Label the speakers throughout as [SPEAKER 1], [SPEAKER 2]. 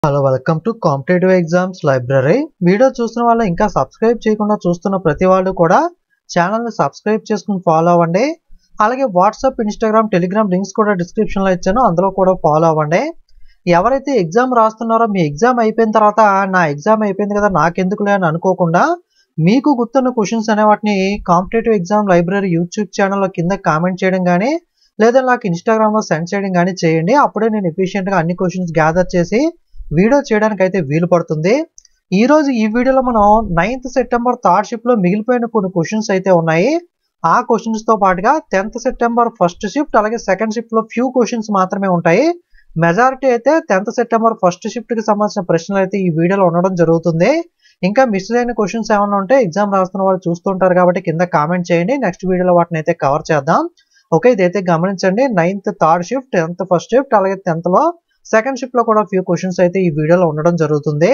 [SPEAKER 1] hello welcome to competitive exams library video చూస్తున్న వాళ్ళు ఇంకా సబ్స్క్రైబ్ చేయకుండా చూస్తున్న ప్రతి వాళ్ళు కూడా ఛానల్ని సబ్స్క్రైబ్ చేసుకుని ఫాలో అవ్వండి అలాగే వాట్సాప్ ఇన్స్టాగ్రామ్ టెలిగ్రామ్ లింక్స్ కూడా డిస్క్రిప్షన్లో ఇచ్చాను అందులో కూడా ఫాలో అవ్వండి ఎవరైతే ఎగ్జామ్ రాస్తున్నారో మీ ఎగ్జామ్ అయిపోయిన తర్వాత నా ఎగ్జామ్ అయిపోయింది కదా నాకెందుకులే అని అనుకోకుండా మీకు గుర్తున్న క్వశ్చన్స్ అనే వాటిని కాంపిటేటివ్ ఎగ్జామ్ లైబ్రరీ యూట్యూబ్ ఛానల్లో కింద కామెంట్ చేయడం కానీ లేదా నాకు ఇన్స్టాగ్రామ్లో సెండ్ చేయడం కానీ చేయండి అప్పుడే నేను ఎఫిషియెంట్గా అన్ని క్వశ్చన్స్ గ్యాదర్ చేసి వీడియో చేయడానికి అయితే వీలు పడుతుంది ఈ రోజు ఈ వీడియోలో మనం నైన్త్ సెప్టెంబర్ థర్డ్ షిఫ్ట్ లో మిగిలిపోయిన కొన్ని క్వశ్చన్స్ అయితే ఉన్నాయి ఆ క్వశ్చన్స్ తో పాటుగా టెన్త్ సెప్టెంబర్ ఫస్ట్ షిఫ్ట్ అలాగే సెకండ్ షిఫ్ట్ లో ఫ్యూ క్వశ్చన్స్ మాత్రమే ఉంటాయి మెజారిటీ అయితే టెన్త్ సెప్టెంబర్ ఫస్ట్ షిఫ్ట్ కి సంబంధించిన ప్రశ్నలు అయితే ఈ వీడియోలో ఉండడం జరుగుతుంది ఇంకా మిస్ అయిన క్వశ్చన్స్ ఏమైనా ఉంటే ఎగ్జామ్ రాస్తున్న వాళ్ళు చూస్తుంటారు కాబట్టి కింద కామెంట్ చేయండి నెక్స్ట్ వీడియోలో వాటిని అయితే కవర్ చేద్దాం ఓకే ఇదైతే గమనించండి ninth third shift tenth first shift అలాగే టెన్త్ లో సెకండ్ షిఫ్ట్ లో కూడా ఫ్యూ క్వశ్చన్స్ అయితే ఈ వీడియోలో ఉండడం జరుగుతుంది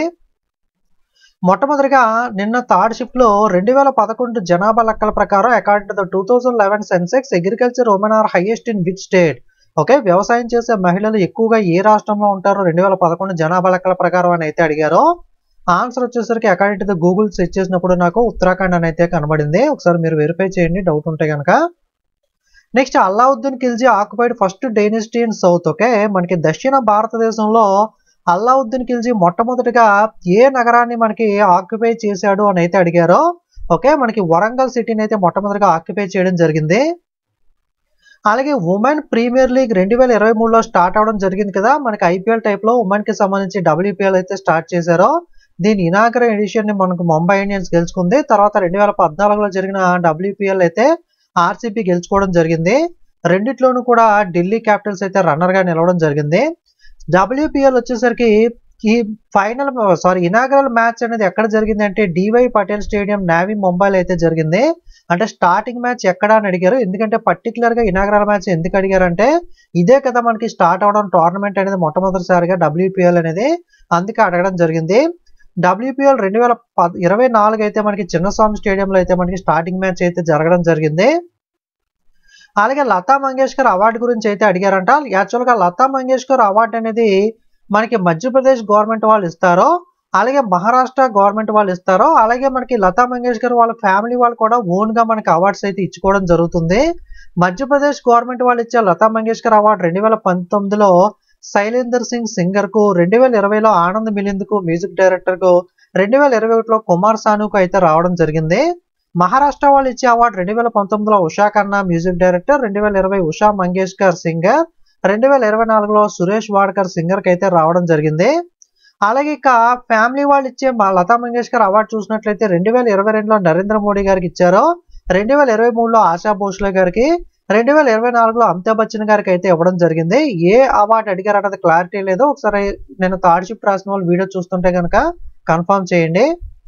[SPEAKER 1] మొట్టమొదటిగా నిన్న థర్డ్ షిఫ్ట్ లో రెండు వేల పదకొండు జనాభా లెక్కల ప్రకారం according to the two thousand eleven census agriculture women are highest in which state okay వ్యవసాయం చేసే మహిళలు ఎక్కువగా ఏ రాష్ట్రంలో ఉంటారో రెండు వేల పదకొండు జనాభా లెక్కల ప్రకారం అని అయితే అడిగారు ఆన్సర్ వచ్చేసరికి according to the Google search చేసినప్పుడు నాకు ఉత్తరాఖండ్ అని అయితే కనబడింది ఒకసారి మీరు వెరిఫై చేయండి డౌట్ ఉంటే కనుక next Alauddin Khilji occupied first dynasty in south okay మనకి దక్షిణ భారతదేశంలో అల్లావుద్దీన్ ఖిల్జీ మొట్టమొదటిగా ఏ నగరాన్ని మనకి ఆక్యుపై చేశాడు అని అయితే అడిగారో ఓకే మనకి వరంగల్ సిటీని అయితే మొట్టమొదటిగా ఆక్యుపై చేయడం జరిగింది అలాగే ఉమెన్ ప్రీమియర్ లీగ్ రెండు వేల ఇరవై మూడులో స్టార్ట్ అవడం జరిగింది కదా మనకి ఐపీఎల్ టైప్లో ఉమెన్కి సంబంధించి డబ్ల్యూపీఎల్ అయితే స్టార్ట్ చేశారో దీని ఇనాగర ఎడిషన్ ని మనకు ముంబై ఇండియన్స్ గెలుచుకుంది తర్వాత రెండు వేల పద్నాలుగులో జరిగిన డబ్ల్యూపీఎల్ అయితే ఆర్సీబీ గెలుచుకోవడం జరిగింది రెండిట్లోనూ కూడా ఢిల్లీ క్యాపిటల్స్ అయితే రన్నర్ గా నిలవడం జరిగింది డబ్ల్యూపీఎల్ వచ్చేసరికి ఈ ఫైనల్ సారీ ఇనాగరల్ మ్యాచ్ అనేది ఎక్కడ జరిగింది అంటే డివై పటేల్ స్టేడియం నావీ ముంబైలో అయితే జరిగింది అంటే స్టార్టింగ్ మ్యాచ్ ఎక్కడ అని అడిగారు ఎందుకంటే పర్టికులర్ గా ఇనాగరల్ మ్యాచ్ ఎందుకు అడిగారంటే ఇదే కదా మనకి స్టార్ట్ అవడం టోర్నమెంట్ అనేది మొట్టమొదటిసారిగా డబ్ల్యూపీఎల్ అనేది అందుకే అడగడం జరిగింది డబ్ల్యూపీఎల్ రెండు వేల ఇరవై నాలుగు అయితే మనకి చిన్నస్వామి స్టేడియంలో అయితే మనకి స్టార్టింగ్ మ్యాచ్ అయితే జరగడం జరిగింది అలాగే లతా మంగేష్కర్ అవార్డు గురించి అయితే అడిగారంట యాక్చువల్గా లతా మంగేష్కర్ అవార్డు అనేది మనకి మధ్యప్రదేశ్ గవర్నమెంట్ వాళ్ళు ఇస్తారో అలాగే మహారాష్ట్ర గవర్నమెంట్ వాళ్ళు ఇస్తారో అలాగే మనకి లతా మంగేష్కర్ వాళ్ళ ఫ్యామిలీ వాళ్ళు కూడా ఓన్ గా మనకి అవార్డ్స్ అయితే ఇచ్చుకోవడం జరుగుతుంది మధ్యప్రదేశ్ గవర్నమెంట్ వాళ్ళు ఇచ్చే లతా మంగేష్కర్ అవార్డు రెండు వేల పంతొమ్మిదిలో శైలేందర్ సింగ్ సింగర్ కు రెండు వేల ఇరవైలో ఆనంద్ మిలింద్కు మ్యూజిక్ డైరెక్టర్ కు రెండు వేల ఇరవై ఒకటిలో కుమార్ సానుకు అయితే రావడం జరిగింది మహారాష్ట్ర వాళ్ళు ఇచ్చే అవార్డు రెండు వేల పంతొమ్మిదిలో ఉషా ఖన్నా మ్యూజిక్ డైరెక్టర్ రెండు వేల ఇరవై ఉషా మంగేష్కర్ సింగర్ రెండు వేల ఇరవై నాలుగులో సురేష్ వాడ్కర్ సింగర్ కి అయితే రావడం జరిగింది అలాగే ఇక ఫ్యామిలీ వాళ్ళు ఇచ్చే మా లతా మంగేష్కర్ అవార్డు చూసినట్లయితే రెండు వేల ఇరవై రెండులో నరేంద్ర మోడీ గారికి ఇచ్చారు రెండు వేల ఇరవై మూడులో ఆశా భోస్లే గారికి రెండు వేల ఇరవై నాలుగులో అమితాబ్ బచ్చన్ గారికి అయితే ఇవ్వడం జరిగింది ఏ అవార్డు అడిగారు అన్నది క్లారిటీ లేదు ఒకసారి నేను థర్డ్ షిఫ్ట్ రాసిన వాళ్ళు వీడియో చూస్తుంటే కనుక కన్ఫర్మ్ చేయండి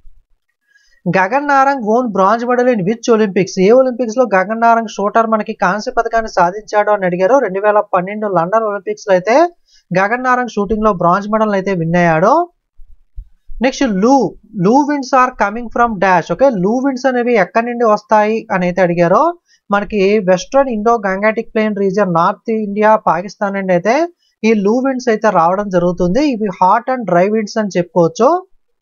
[SPEAKER 1] Gagan Narang won bronze medal in which Olympics ఏ ఒలింపిక్స్ లో గగన్ నారంగ్ షూటర్ మనకి కాంస్య పథకాన్ని సాధించాడు అని అడిగారు రెండు వేల పన్నెండు లండన్ ఒలింపిక్స్ లో అయితే గగన్ నారంగ్ షూటింగ్ లో బ్రాంజ్ మెడల్ అయితే విన్ అయ్యాడు next loo loo winds are coming from dash okay loo winds అనేవి ఎక్కడి నుండి వస్తాయి అని అయితే అడిగారు మనకి western Indo Gangetic plain region north India Pakistan నుండి అయితే ఈ లూ విండ్స్ అయితే రావడం జరుగుతుంది ఇవి హాట్ అండ్ డ్రై విండ్స్ అని చెప్పుకోవచ్చు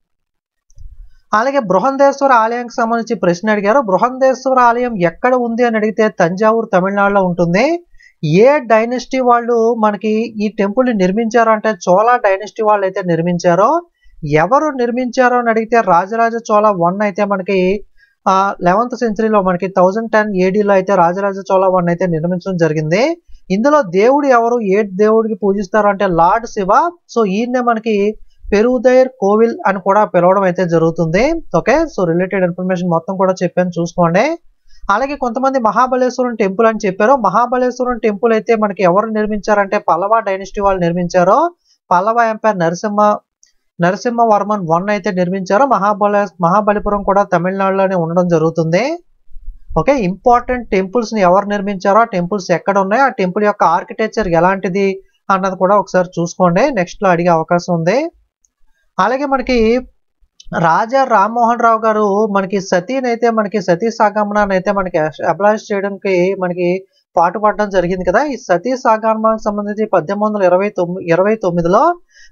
[SPEAKER 1] అలాగే బృహందేశ్వర ఆలయానికి సంబంధించి ప్రశ్న అడిగారు బృహందేశ్వర ఆలయం ఎక్కడ ఉంది అని అడిగితే తంజావూరు తమిళనాడులో ఉంటుంది ఏ డైనెస్టీ వాళ్ళు మనకి ఈ టెంపుల్ ని నిర్మించారు అంటే చోళ డైనెస్టీ వాళ్ళు అయితే నిర్మించారో ఎవరు నిర్మించారో అని అడిగితే రాజరాజ చోళ వన్ అయితే మనకి లెవెంత్ సెంచరీలో మనకి థౌజండ్ టెన్ ఏడీలో అయితే రాజరాజ చోళ వన్ అయితే నిర్మించడం జరిగింది ఇందులో దేవుడు ఎవరు ఏ దేవుడికి పూజిస్తారు అంటే లార్డ్ శివ సో ఈయన్నే మనకి పెరుదైర్ కోవిల్ అని కూడా పిలవడం అయితే జరుగుతుంది ఓకే సో రిలేటెడ్ ఇన్ఫర్మేషన్ మొత్తం కూడా చెప్పాను చూసుకోండి అలాగే కొంతమంది మహాబలేశ్వరం టెంపుల్ అని చెప్పారు మహాబలేశ్వరం టెంపుల్ అయితే మనకి ఎవరు నిర్మించారంటే పల్లవ డైనెస్టీ వాళ్ళు నిర్మించారో పల్లవ ఎంపైర్ నరసింహ నరసింహవర్మన్ వన్ అయితే నిర్మించారో మహాబల మహాబలిపురం కూడా తమిళనాడులోనే ఉండడం జరుగుతుంది ఓకే ఇంపార్టెంట్ టెంపుల్స్ ని ఎవరు నిర్మించారో ఆ టెంపుల్స్ ఎక్కడ ఉన్నాయో ఆ టెంపుల్ యొక్క ఆర్కిటెక్చర్ ఎలాంటిది అన్నది కూడా ఒకసారి చూసుకోండి నెక్స్ట్ లో అడిగే అవకాశం ఉంది అలాగే మనకి రాజా రామ్మోహన్ రావు గారు మనకి సతీని అయితే మనకి సతీ సాగమనాన్ని అయితే మనకి అబ్లాష్ చేయడానికి మనకి పాటుపడడం జరిగింది కదా ఈ సతీ సాగమనానికి సంబంధించి పద్దెనిమిది వందల ఇరవై తొమ్మిది ఇరవై తొమ్మిదిలో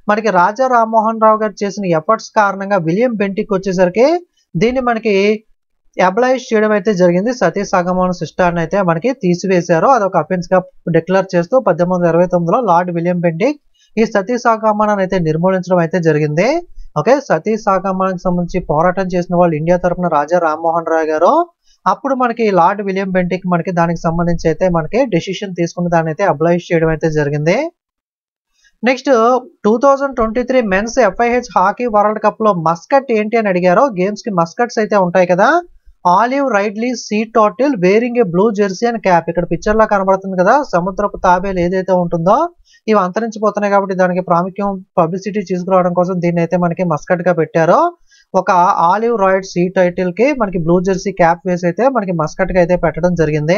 [SPEAKER 1] మనకి రాజా రామ్మోహన్ రావు గారు చేసిన ఎఫర్ట్స్ కారణంగా విలియం బెంటిక్ వచ్చేసరికి దీన్ని మనకి అబ్లైజ్ చేయడం అయితే జరిగింది సతీ సగమన సిస్టాన్ని అయితే మనకి తీసివేశారు అదొక అఫెన్స్ గా డిక్లేర్ చేస్తూ పద్దెనిమిది వందల ఇరవై తొమ్మిదిలో లార్డ్ విలియం బెంటిక్ ఈ సతీ సాగమనాన్ని అయితే నిర్మూలించడం అయితే జరిగింది ఓకే సతీ సాగమనానికి సంబంధించి పోరాటం చేసిన వాళ్ళు ఇండియా తరఫున రాజా రామ్మోహన్ రావు గారు అప్పుడు మనకి లార్డ్ విలియం బెంటిక్ మనకి దానికి సంబంధించి అయితే మనకి డెసిషన్ తీసుకుని దాన్ని అయితే అబ్లైజ్ చేయడం అయితే జరిగింది next two thousand twenty three men's FIH hockey world cup లో మస్కట్ ఏంటి అని అడిగారు గేమ్స్ కి మస్కట్స్ అయితే ఉంటాయి కదా olive ridley sea turtle wearing a blue jersey and cap ఇక్కడ పిక్చర్ లో కనబడుతుంది కదా సముద్రపు తాబేలు ఏదైతే ఉంటుందో ఇవి అంతరించిపోతున్నాయి కాబట్టి దానికి ప్రాముఖ్యం పబ్లిసిటీ తీసుకురావడం కోసం దీన్ని అయితే మనకి మస్కట్ గా పెట్టారు ఒక ఆలివ్ రాయిడ్ సీ టైటిల్ కి మనకి బ్లూ జెర్సీ క్యాప్ వేసి అయితే మనకి మస్కట్ గా అయితే పెట్టడం జరిగింది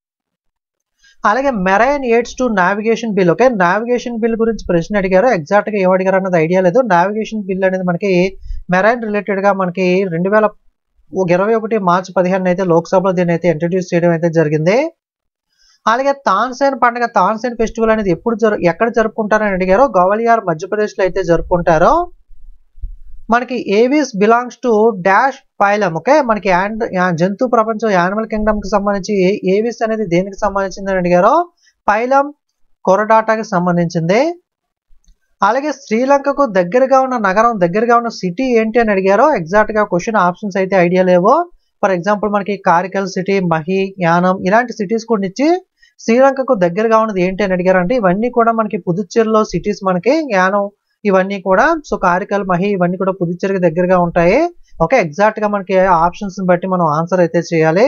[SPEAKER 1] అలాగే marine aids to navigation bill okay navigation bill గురించి ప్రశ్న అడిగారు ఎగ్జాక్ట్ గా ఏం అడిగారు అన్నది ఐడియా లేదు నావిగేషన్ బిల్ అనేది మనకి మెరైన్ రిలేటెడ్ గా మనకి రెండు వేల ఇరవై ఒకటి మార్చి పదిహేను అయితే లోక్సభలో దీన్ని అయితే ఇంట్రడ్యూస్ చేయడం అయితే జరిగింది అలాగే తాన్సేన్ పండుగ తాన్సేన్ ఫెస్టివల్ అనేది ఎప్పుడు జరు ఎక్కడ జరుపుకుంటారని అడిగారు గవలియార్ మధ్యప్రదేశ్ లో అయితే జరుపుకుంటారు మనకి aves belongs to dash phylum okay మనకి జంతు ప్రపంచం యానిమల్ కింగ్డమ్ కి సంబంధించి ఏవిస్ అనేది దేనికి సంబంధించింది అని అడిగారు పైలం కొరడాటాకి సంబంధించింది అలాగే శ్రీలంకకు దగ్గరగా ఉన్న నగరం దగ్గరగా ఉన్న సిటీ ఏంటి అని అడిగారు ఎగ్జాక్ట్ గా క్వశ్చన్ ఆప్షన్స్ అయితే ఐడియా లేవు ఫర్ ఎగ్జాంపుల్ మనకి కారికల్ సిటీ మహి యానం ఇలాంటి సిటీస్ కూడా ఇచ్చి శ్రీలంకకు దగ్గరగా ఉన్నది ఏంటి అని అడిగారు అంటే ఇవన్నీ కూడా మనకి పుదుచ్చేరిలో సిటీస్ మనకి యానం ఇవన్నీ కూడా సో కారికల్ మహి ఇవన్నీ కూడా పుదుచ్చేరికి దగ్గరగా ఉంటాయి ఓకే ఎగ్జాక్ట్ గా మనకి ఆప్షన్స్ బట్టి మనం ఆన్సర్ అయితే చేయాలి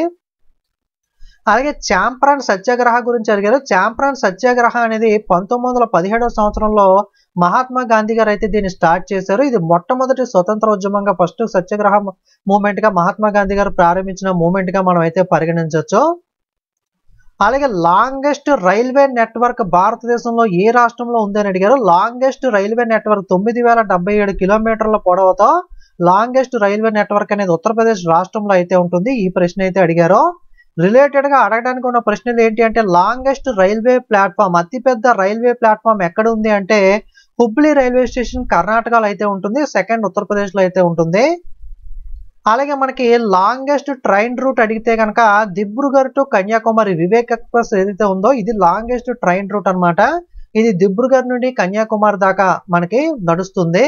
[SPEAKER 1] అలాగే చాంప్రాన్ సత్యాగ్రహ గురించి అడిగారు చాంప్రాన్ సత్యాగ్రహ అనేది పంతొమ్మిది వందల పదిహేడవ సంవత్సరంలో మహాత్మా గాంధీ గారు అయితే దీన్ని స్టార్ట్ చేశారు ఇది మొట్టమొదటి స్వతంత్ర ఉద్యమంగా ఫస్ట్ సత్యాగ్రహ మూమెంట్ గా మహాత్మా గాంధీ గారు ప్రారంభించిన మూమెంట్ గా మనం అయితే పరిగణించవచ్చు అలాగే లాంగెస్ట్ రైల్వే నెట్వర్క్ భారతదేశంలో ఏ రాష్ట్రంలో ఉందని అడిగారు లాంగెస్ట్ రైల్వే నెట్వర్క్ తొమ్మిది వేల డెబ్బై ఏడు కిలోమీటర్ల పొడవుతో లాంగెస్ట్ రైల్వే నెట్వర్క్ అనేది ఉత్తరప్రదేశ్ రాష్ట్రంలో అయితే ఉంటుంది ఈ ప్రశ్న అయితే అడిగారు రిలేటెడ్ గా అడగడానికి ఉన్న ప్రశ్నలు ఏంటి అంటే లాంగెస్ట్ రైల్వే ప్లాట్ఫామ్ అతిపెద్ద రైల్వే ప్లాట్ఫామ్ ఎక్కడ ఉంది అంటే హుబ్లీ రైల్వే స్టేషన్ కర్ణాటకలో అయితే ఉంటుంది సెకండ్ ఉత్తరప్రదేశ్ లో అయితే ఉంటుంది అలాగే మనకి లాంగెస్ట్ ట్రైన్ రూట్ అడిగితే కనుక దిబ్రుగర్ టు కన్యాకుమారి వివేక్ ఎక్స్ప్రెస్ ఏదైతే ఉందో ఇది లాంగెస్ట్ ట్రైన్ రూట్ అనమాట ఇది దిబ్రుగర్ నుండి కన్యాకుమారి దాకా మనకి నడుస్తుంది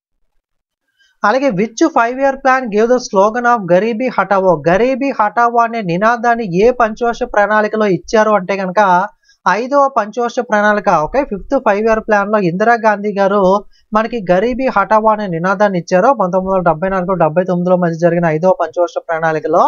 [SPEAKER 1] అలాగే which five year plan gave the slogan of garibi hatao garibi hatao అనే నినాదాన్ని ఏ పంచవర్ష ప్రణాళికలో ఇచ్చారు అంటే కనుక ఐదవ పంచవర్ష ప్రణాళిక okay fifth five year plan లో ఇందిరాగాంధీ గారు మనకి గరీబీ హటావో అనే నినాదాన్ని ఇచ్చారు పంతొమ్మిది వందల డెబ్బై నాలుగు డెబ్బై తొమ్మిదిలో మధ్య జరిగిన ఐదవ పంచవర్ష ప్రణాళికలో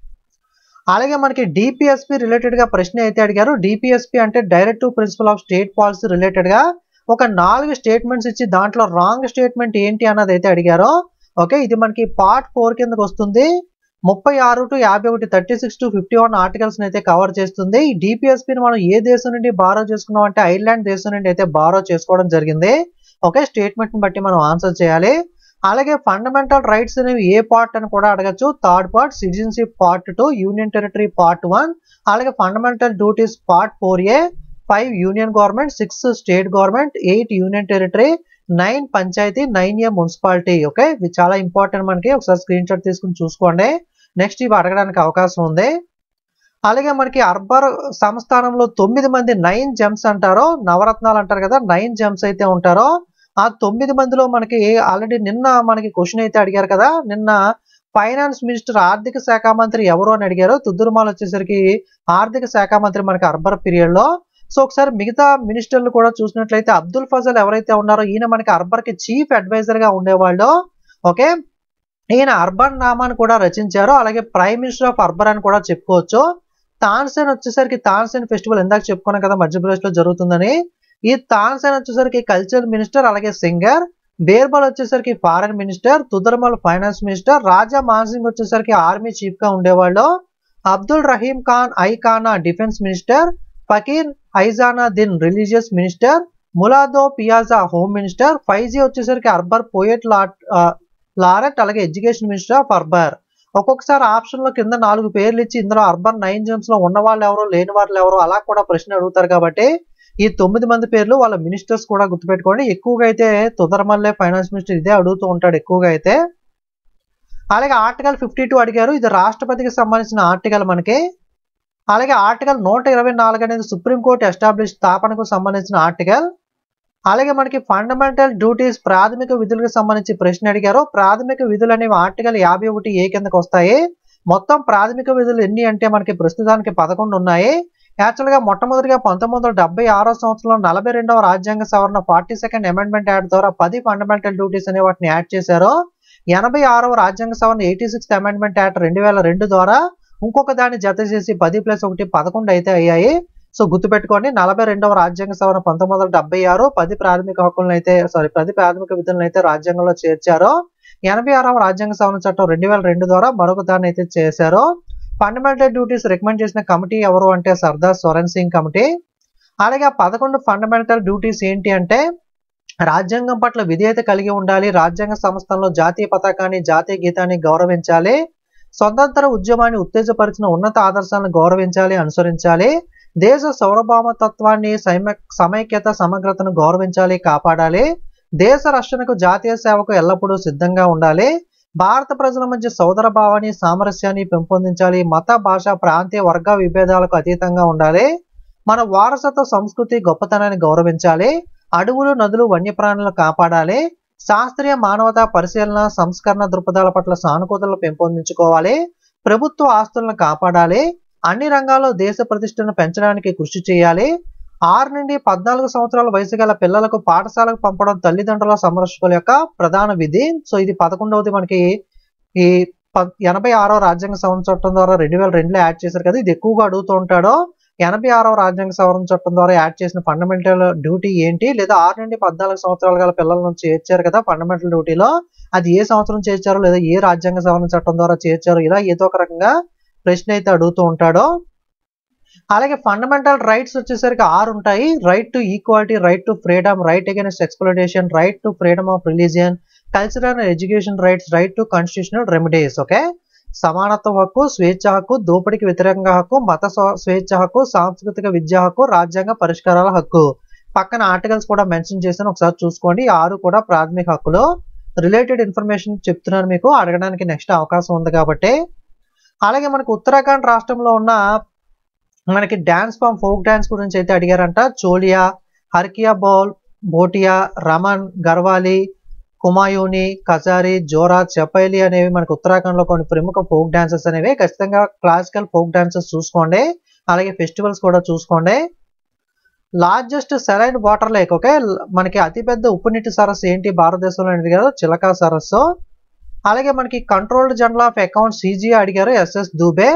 [SPEAKER 1] అలాగే మనకి డిపిఎస్పి రిలేటెడ్ గా ప్రశ్న అయితే అడిగారు డిపిఎస్పి అంటే directive principle of state policy related గా ఒక నాలుగు స్టేట్మెంట్స్ ఇచ్చి దాంట్లో రాంగ్ స్టేట్మెంట్ ఏంటి అన్నది అయితే అడిగారు ఓకే ఇది మనకి పార్ట్ ఫోర్ కిందకి వస్తుంది ముప్పై ఆరు టు యాభై ఒకటి thirty six to fifty one articles అయితే కవర్ చేస్తుంది ఈ డిపిఎస్పిని మనం ఏ దేశం నుండి బారో చేసుకున్నాం అంటే ఐర్లాండ్ దేశం నుండి అయితే బారో చేసుకోవడం జరిగింది ఓకే స్టేట్మెంట్ ని బట్టి మనం ఆన్సర్ చేయాలి అలాగే ఫండమెంటల్ రైట్స్ అనేవి ఏ పార్ట్ అని కూడా అడగచ్చు third part citizenship part two union territory part one అలాగే fundamental duties part four A five union government six state government eight union territory nine panchayat nine A municipality okay ఇవి చాలా important మనకి ఒకసారి screen shot తీసుకుని చూసుకోండి next ఇవి అడగడానికి అవకాశం ఉంది అలాగే మనకి అర్బర్ సంస్థానంలో తొమ్మిది మంది నైన్ జెమ్స్ అంటారో నవరత్నాలు అంటారు కదా నైన్ జెమ్స్ అయితే ఉంటారో ఆ తొమ్మిది మందిలో మనకి ఆల్రెడీ నిన్న మనకి క్వశ్చన్ అయితే అడిగారు కదా నిన్న ఫైనాన్స్ మినిస్టర్ ఆర్థిక శాఖ మంత్రి ఎవరు అని అడిగారు తుద్దురుమాలు వచ్చేసరికి ఆర్థిక శాఖ మంత్రి మనకి అర్బర్ పీరియడ్ లో సో ఒకసారి మిగతా మినిస్టర్లు కూడా చూసినట్లయితే అబ్దుల్ ఫజల్ ఎవరైతే ఉన్నారో ఈయన మనకి అర్బర్ కి చీఫ్ అడ్వైజర్ గా ఉండేవాళ్ళు ఓకే ఈయన అర్బన్ నామాను కూడా రచించారు అలాగే ప్రైమ్ మినిస్టర్ ఆఫ్ అర్బన్ అని కూడా చెప్పుకోవచ్చు తాన్సేన్ వచ్చేసరికి తాన్సేన్ ఫెస్టివల్ ఇందాక చెప్పుకున్నాం కదా మధ్యప్రదేశ్ లో జరుగుతుందని ఈ తాన్సేన్ వచ్చేసరికి కల్చర్ మినిస్టర్ అలాగే సింగర్ బేర్బల్ వచ్చేసరికి foreign minister Todarmal finance minister Raja Mansingh వచ్చేసరికి ఆర్మీ చీఫ్ గా ఉండేవాళ్ళు Abdul Rahim Khan i Khana defence minister Faqir Aziao Din religious minister Mulla Do Piyaza home minister Faizi వచ్చేసరికి అర్బర్ పోయట్ లారెట్ అలాగే ఎడ్యుకేషన్ మినిస్టర్ ఆఫ్ అర్బర్ ఒక్కొక్కసారి ఆప్షన్ లో కింద నాలుగు పేర్లు ఇచ్చి ఇందులో అర్బన్ నైన్ జెమ్స్ లో ఉన్న వాళ్ళు ఎవరు లేని వాళ్ళు ఎవరు అలా కూడా ప్రశ్న అడుగుతారు కాబట్టి ఈ తొమ్మిది మంది పేర్లు వాళ్ళ మినిస్టర్స్ కూడా గుర్తుపెట్టుకోండి ఎక్కువగా అయితే తుదరమల్లే ఫైనాన్స్ మినిస్టర్ ఇదే అడుగుతూ ఉంటాడు ఎక్కువగా అయితే అలాగే ఆర్టికల్ ఫిఫ్టీ టూ అడిగారు ఇది రాష్ట్రపతికి సంబంధించిన ఆర్టికల్ మనకి అలాగే ఆర్టికల్ నూట ఇరవై నాలుగు అనేది సుప్రీంకోర్టు ఎస్టాబ్లిష్ స్థాపనకు సంబంధించిన ఆర్టికల్ అలాగే మనకి ఫండమెంటల్ డ్యూటీస్ ప్రాథమిక విధులకు సంబంధించి ప్రశ్న అడిగారు ప్రాథమిక విధులు అనేవి ఆర్టికల్ యాభై ఒకటి ఏ కిందకు వస్తాయి మొత్తం ప్రాథమిక విధులు ఎన్ని అంటే మనకి ప్రస్తుతానికి పదకొండు ఉన్నాయి యాక్చువల్గా మొట్టమొదటిగా పంతొమ్మిది వందల డెబ్బై ఆరో సంవత్సరంలో నలభై రెండవ రాజ్యాంగ సవరణ ఫార్టీ సెకండ్ అమెండ్మెంట్ యాక్ట్ ద్వారా పది ఫండమెంటల్ డ్యూటీస్ అనే వాటిని యాడ్ చేశారు ఎనభై ఆరవ రాజ్యాంగ సవరణ ఎయిటీ సిక్స్త్ అమెండ్మెంట్ యాక్ట్ రెండు వేల రెండు ద్వారా ఇంకొక దాన్ని జత చేసి పది ప్లస్ ఒకటి పదకొండు అయితే అయ్యాయి సో గుర్తుపెట్టుకోండి నలభై రెండవ రాజ్యాంగ సవరణ పంతొమ్మిది వందల డెబ్బై ఆరు పది ప్రాథమిక హక్కులను అయితే సారీ పది ప్రాథమిక విధులను అయితే రాజ్యాంగంలో చేర్చారు ఎనభై ఆరవ రాజ్యాంగ సవరణ చట్టం రెండు వేల రెండు ద్వారా మరొక దాన్ని అయితే చేశారు ఫండమెంటల్ డ్యూటీస్ రికమెండ్ చేసిన కమిటీ ఎవరు అంటే సర్దార్ స్వరణ్ సింగ్ కమిటీ అలాగే ఆ పదకొండు ఫండమెంటల్ డ్యూటీస్ ఏంటి అంటే రాజ్యాంగం పట్ల విధేయత కలిగి ఉండాలి రాజ్యాంగ సంస్థల్లో జాతీయ పతాకాన్ని జాతీయ గీతాన్ని గౌరవించాలి స్వతంత్ర ఉద్యమాన్ని ఉత్తేజపరిచిన ఉన్నత ఆదర్శాలను గౌరవించాలి అనుసరించాలి దేశ సార్వభౌమతత్వాన్ని సైమ సమైక్యత సమగ్రతను గౌరవించాలి కాపాడాలి దేశ రక్షణకు జాతీయ సేవకు ఎల్లప్పుడూ సిద్ధంగా ఉండాలి భారత ప్రజల మధ్య సోదర భావాన్ని సామరస్యాన్ని పెంపొందించాలి మత భాష ప్రాంతీయ వర్గ విభేదాలకు అతీతంగా ఉండాలి మన వారసత్వ సంస్కృతి గొప్పతనాన్ని గౌరవించాలి అడవులు నదులు వన్యప్రాణులను కాపాడాలి శాస్త్రీయ మానవతా పరిశీలన సంస్కరణ దృక్పథాల పట్ల సానుకూలతలు పెంపొందించుకోవాలి ప్రభుత్వ ఆస్తులను కాపాడాలి అన్ని రంగాల్లో దేశ ప్రతిష్టను పెంచడానికి కృషి చేయాలి ఆరు నుండి పద్నాలుగు సంవత్సరాల వయసు గల పిల్లలకు పాఠశాలకు పంపడం తల్లిదండ్రుల సంరక్షకుల యొక్క ప్రధాన విధి సో ఇది పదకొండవది మనకి ఈ ఎనభై ఆరో రాజ్యాంగ సవరణ చట్టం ద్వారా రెండు వేల రెండులో యాడ్ చేశారు కదా ఇది ఎక్కువగా అడుగుతూ ఉంటాడో ఎనభై ఆరవ రాజ్యాంగ సవరణ చట్టం ద్వారా యాడ్ చేసిన ఫండమెంటల్ డ్యూటీ ఏంటి లేదా ఆరు నుండి పద్నాలుగు సంవత్సరాల గల పిల్లల నుంచి చేర్చారు కదా ఫండమెంటల్ డ్యూటీలో అది ఏ సంవత్సరం చేర్చారో లేదా ఏ రాజ్యాంగ సవరణ చట్టం ద్వారా చేర్చారో ఇలా ఏదో ఒక రకంగా ప్రశ్న అయితే అడుగుతూ ఉంటాడో అలాగే ఫండమెంటల్ రైట్స్ వచ్చేసరికి ఆరు ఉంటాయి right to equality right to freedom right against exploitation right to freedom of religion cultural and education rights right to constitutional remedies okay సమానత్వ హక్కు స్వేచ్ఛ హక్కు దోపిడీకి వ్యతిరేకంగా హక్కు మత స్వేచ్ఛ హక్కు సాంస్కృతిక విద్యా హక్కు రాజ్యాంగ పరిష్కారాల హక్కు పక్కన ఆర్టికల్స్ కూడా మెన్షన్ చేశాను ఒకసారి చూసుకోండి ఆరు కూడా ప్రాథమిక హక్కులు రిలేటెడ్ ఇన్ఫర్మేషన్ చెప్తున్నాను మీకు అడగడానికి నెక్స్ట్ అవకాశం ఉంది కాబట్టి అలాగే మనకు ఉత్తరాఖండ్ రాష్ట్రంలో ఉన్న మనకి డ్యాన్స్ ఫామ్ ఫోక్ డ్యాన్స్ గురించి అయితే అడిగారంట చోలియా హర్కియా బౌల్ బోటియా రమన్ గర్వాలి కుమాయూని కజారి జోరా చపైలి అనేవి మనకు ఉత్తరాఖండ్లో కొన్ని ప్రముఖ ఫోక్ డాన్సెస్ అనేవి ఖచ్చితంగా క్లాసికల్ ఫోక్ డాన్సెస్ చూసుకోండి అలాగే ఫెస్టివల్స్ కూడా చూసుకోండి largest saline water lake okay మనకి అతిపెద్ద ఉప్పు నీటి సరస్సు ఏంటి భారతదేశంలో అడిగారు చిలకా సరస్సు అలాగే మనకి controller general of account CG అడిగారు ఎస్ఎస్ దూబే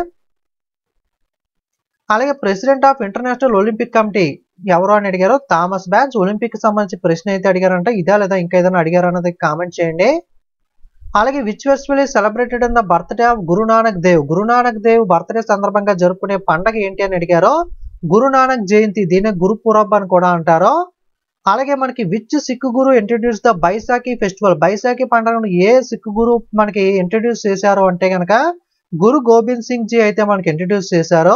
[SPEAKER 1] అలాగే president of International Olympic Committee ఎవరు అని అడిగారు థామస్ బ్యాచ్ ఒలింపిక్ సంబంధించి ప్రశ్న అయితే అడిగారంటే ఇదా లేదా ఇంకా ఏదైనా అడిగారు అన్నది కామెంట్ చేయండి అలాగే which festival celebrated in the birthday of Guru Nanak Dev Guru Nanak Dev birthday సందర్భంగా జరుపుకునే పండగ ఏంటి అని అడిగారు గురునానక్ జయంతి దీన్ని గురు పూరబ్ అని కూడా అంటారు అలాగే మనకి which Sikh guru introduced the Baisakhi festival Baisakhi పండుగను ఏ సిక్కు గురు మనకి ఇంట్రడ్యూస్ చేశారు అంటే కనుక గురు గోబింద్ సింగ్ జీ అయితే మనకి ఇంట్రడ్యూస్ చేశారు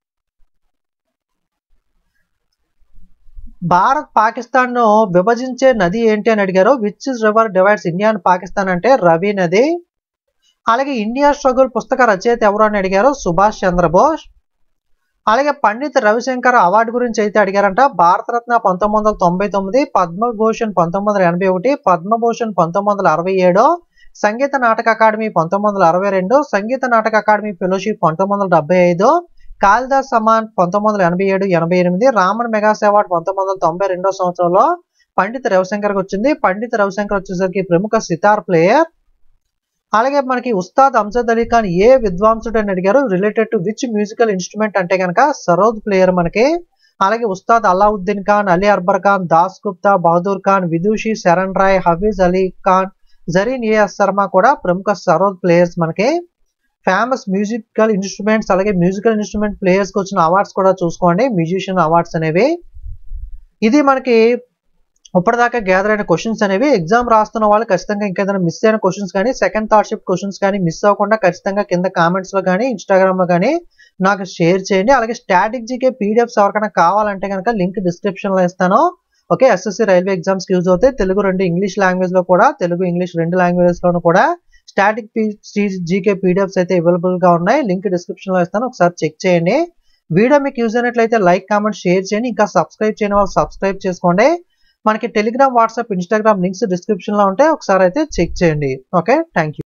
[SPEAKER 1] భారత్ పాకిస్తాన్ ను విభజించే నది ఏంటి అని అడిగారు which river divides India and Pakistan అంటే రవి నది అలాగే ఇండియా స్ట్రగుల్ పుస్తక రచయిత ఎవరు అని అడిగారు సుభాష్ చంద్రబోస్ అలాగే పండిత్ రవిశంకర్ అవార్డు గురించి అయితే అడిగారంట భారతరత్న పంతొమ్మిది వందల తొంభై తొమ్మిది పద్మభూషణ్ పంతొమ్మిది వందల ఎనభై ఒకటి పద్మభూషణ్ పంతొమ్మిది వందల అరవై ఏడు సంగీత నాటక అకాడమీ పంతొమ్మిది వందల అరవై రెండు సంగీత నాటక అకాడమీ ఫెలోషిప్ పంతొమ్మిది వందల డెబ్బై ఐదు కాళిదాస్ సమాన్ పంతొమ్మిది వందల ఎనభై ఏడు ఎనభై ఎనిమిది రామన్ మెగాస్ అవార్డ్ పంతొమ్మిది వందల తొంభై రెండో సంవత్సరంలో పండిత్ రవిశంకర్కి వచ్చింది పండిత్ రవిశంకర్ వచ్చేసరికి ప్రముఖ సితార్ ప్లేయర్ అలాగే మనకి ఉస్తాద్ అంజద్ అలీ ఖాన్ ఏ విద్వాంసుడు అని అడిగారు related to which musical instrument అంటే కనుక సరోద్ ప్లేయర్ మనకి అలాగే ఉస్తాద్ అలావుద్దీన్ ఖాన్ అలీ అక్బర్ ఖాన్ దాస్ గుప్తా బహదూర్ ఖాన్ విదూషి శరణ్ రాయ్ హఫీజ్ అలీ ఖాన్ జరీన్ ఏఎస్ శర్మ కూడా ప్రముఖ సరోద్ ప్లేయర్స్ మనకి ఫేమస్ మ్యూజికల్ ఇన్స్ట్రుమెంట్స్ అలాగే మ్యూజికల్ ఇన్స్ట్రుమెంట్ ప్లేయర్స్కి వచ్చిన అవార్డ్స్ కూడా చూసుకోండి మ్యూజిషియన్ అవార్డ్స్ అనేవి ఇది మనకి ఇప్పటిదాకా గ్యాదర్ అయిన క్వశ్చన్స్ అనేవి ఎగ్జామ్ రాస్తున్న వాళ్ళు ఖచ్చితంగా ఇంకేదైనా మిస్ అయిన క్వశ్చన్స్ కానీ సెకండ్ థాట్ షిఫ్ట్ క్వశ్చన్స్ కానీ మిస్ అవ్వకుండా ఖచ్చితంగా కింద కామెంట్స్ లో కానీ ఇన్స్టాగ్రామ్ లో కానీ నాకు షేర్ చేయండి అలాగే స్టాటిక్ జీకే పీడిఎఫ్స్ ఎవరికైనా కావాలంటే కనుక లింక్ డిస్క్రిప్షన్ లో ఇస్తాను okay SSC railway exams use అవుతాయి తెలుగు రెండు ఇంగ్లీష్ లాంగ్వేజ్ లో కూడా తెలుగు ఇంగ్లీష్ రెండు లాంగ్వేజెస్ లోను కూడా స్టాటిక్ జీకే పీడిఎఫ్స్ అయితే అవైలబుల్ గా ఉన్నాయి లింక్ డిస్క్రిప్షన్ లో ఇస్తాను ఒకసారి చెక్ చేయండి వీడియో మీకు యూజ్ అయినట్లయితే లైక్ కామెంట్ షేర్ చేయండి ఇంకా సబ్స్క్రైబ్ చేయని వాళ్ళు సబ్స్క్రైబ్ చేసుకోండి మనకి Telegram WhatsApp Instagram links description లో ఉంటాయి ఒకసారి అయితే చెక్ చేయండి ఓకే థ్యాంక్ యూ